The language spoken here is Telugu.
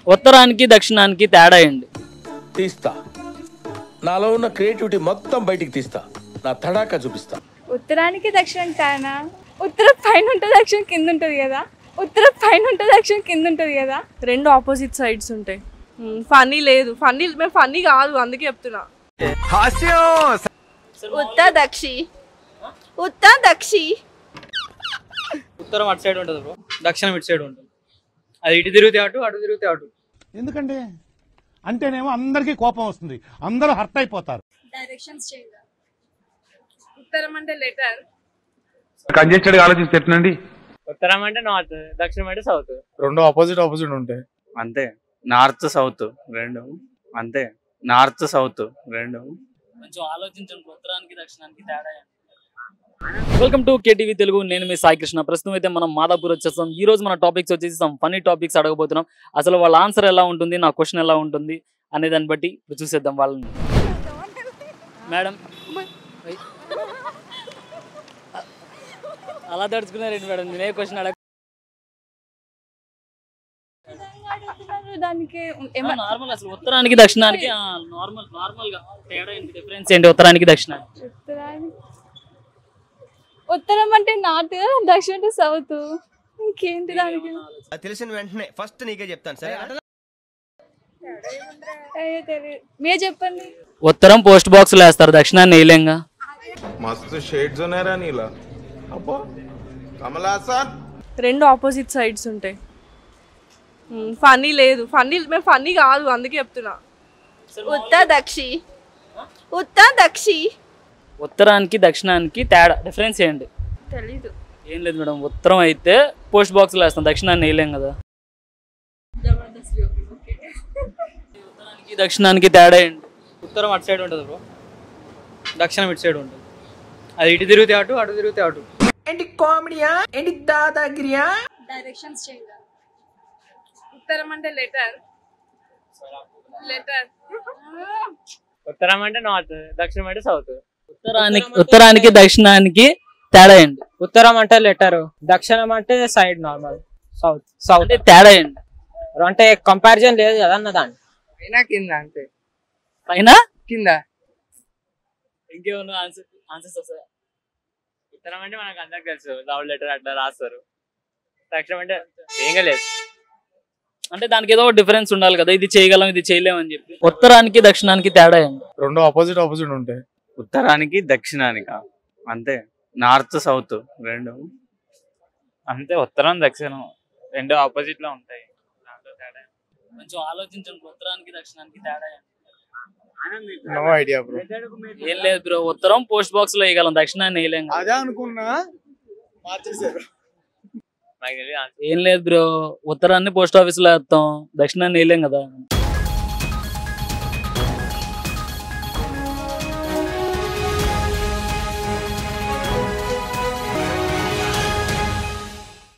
ఉత్తరానికి దక్షిణానికి తేడా ఏంటి తీస్తా నాలో ఉన్న క్రియేటివిటీ మొత్తం బయటికి తీస్తా నా తడాకా చూపిస్తా ఉత్తరానికి దక్షిణం తానా ఉత్తరం పైన ఉంటుంది దక్షిణం కింద ఉంటుంది కదా ఉత్తరం పైన ఉంటుంది దక్షిణం కింద ఉంటుంది కదా రెండు ఆపోజిట్ సైడ్స్ ఉంటాయి ఫన్నీ లేదు ఫన్నీ మేము ఫన్నీ కాదు అందుకే చెప్తున్నా ఉత్తర దక్షి ఉత్తర దక్షి ఉత్తరం అటు సైడ్ ఉంటుంది బ్రో దక్షిణం ఇటు సైడ్ ఉంటుంది అది ఇటు తిరిగితే అటు అటు తిరిగితే అటు ఎందుకంటే అంటేనేమో అందరికీ కోపం వస్తుంది అందరూ హర్ట్ అయిపోతారు డైరెక్షన్స్ చేయాలి ఉత్తరం అంటే లెటర్ కంజెస్టెడ్ ఆలోచిస్తే ఎట్లండి ఉత్తరం అంటే నార్త్ దక్షిణం అంటే సౌత్ రెండు ఆపోజిట్ ఆపోజిట్ ఉంటాయి అంతే నార్త్ సౌత్ రెండు అంతే నార్త్ సౌత్ రెండు కొంచెం ఆలోచించండి ఉత్తరానికి దక్షిణానికి తేడా వెల్కమ్ టు కేటీవీ తెలుగు నేను మీ సాయి కృష్ణ ప్రస్తుతం అయితే మనం మాదాపూర్ వచ్చేస్తాం ఈ రోజు మన టాపిక్స్ వచ్చేసి సమ్ ఫనీ టాపిక్స్ అడగబోతున్నాం అసలు వాళ్ళ ఆన్సర్ ఎలా ఉంటుంది నా క్వశ్చన్ ఎలా ఉంటుంది అనే దాన్ని బట్టి ఇప్పుడు చూసేద్దాం వాళ్ళని మేడం అలా తడుచుకున్నారండి మేడం నేనే క్వశ్చన్ అడగ దానికి ఏమ- నార్మల్ అసలు ఉత్తరానికి దక్షిణానికి నార్మల్ నార్మల్ గా తేడా ఏంటి డిఫరెన్స్ ఏంటి ఉత్తరానికి దక్షిణానికి ఉత్తరానికి ఉత్తరం అంటే నార్త్ దక్షిణం అంటే సౌత్ ఇంకేంటి దానికి తెలిసిన వెంటనే ఫస్ట్ నీకే చెప్తాను సరే అయ్యో తెలియదు మీరు చెప్పండి ఉత్తరం పోస్ట్ బాక్స్ లో వేస్తారు దక్షిణాన్ని వేయలేంగా మస్తు షేడ్స్ ఉన్నాయరా నీలా అబ్బో కమలాసన్ రెండు ఆపోజిట్ సైడ్స్ ఉంటాయి ఫన్నీ లేదు ఫన్నీ మేము ఫన్నీ కాదు అందుకే చెప్తున్నా ఉత్తర దక్షి ఉత్తర దక్షి ఉత్తరానికి దక్షిణానికి తేడా డిఫరెన్స్ ఏంటి తెలీదు ఏం లేదు మేడం ఉత్తరం అయితే పోస్ట్ బాక్స్ లో వేస్తాం దక్షిణాన్ని వేయలేం కదా ఉత్తరానికి దక్షిణానికి తేడా ఏంటి ఉత్తరం అటు సైడ్ ఉంటుంది బ్రో దక్షిణం ఇటు సైడ్ ఉంటుంది అది ఇటు తిరిగితే అటు అటు తిరిగితే అటు డైరెక్షన్స్ చేయాలి ఉత్తరం అంటే లెటర్ లెటర్ ఉత్తరం అంటే నార్త్ దక్షిణం అంటే సౌత్ ఉత్తరానికి ఉత్తరానికి దక్షిణానికి తేడా ఏంటి ఉత్తరం అంటే లెటర్ దక్షిణం అంటే సైడ్ నార్మల్ సౌత్ సౌత్ అంటే తేడా ఏంటి అంటే కంపారిజన్ లేదు కదా అన్న దాన్ని అయినా కింద అంతే పైన కింద ఇంకేమన్నా ఆన్సర్ ఆన్సర్స్ వస్తాయా ఉత్తరం అంటే మనకు అందరికి తెలుసు లవ్ లెటర్ అట్లా రాస్తారు దక్షిణం అంటే ఏం లేదు అంటే దానికి ఏదో డిఫరెన్స్ ఉండాలి కదా ఇది చేయగలం ఇది చేయలేం అని చెప్పి ఉత్తరానికి దక్షిణానికి తేడా ఏంటి రెండు ఆపోజిట్ ఆపోజిట్ ఉంటాయి ఉత్తరానికి దక్షిణానికి అంతే నార్త్ సౌత్ రెండు అంతే ఉత్తరం దక్షిణం రెండు ఆపోజిట్ లో ఉంటాయి దాంట్లో తేడా ఏం కొంచెం ఆలోచించండి ఉత్తరానికి దక్షిణానికి తేడా ఏంటి నో ఐడియా బ్రో ఏం లేదు బ్రో ఉత్తరం పోస్ట్ బాక్స్ లో వేయగలం దక్షిణాన్ని వేయలేం కదా. అదే అనుకున్నా మార్చేసారు నాకు తెలియదు ఏం లేదు బ్రో ఉత్తరాన్ని పోస్ట్ ఆఫీస్ లో వేస్తాం దక్షిణాన్ని వేయలేం కదా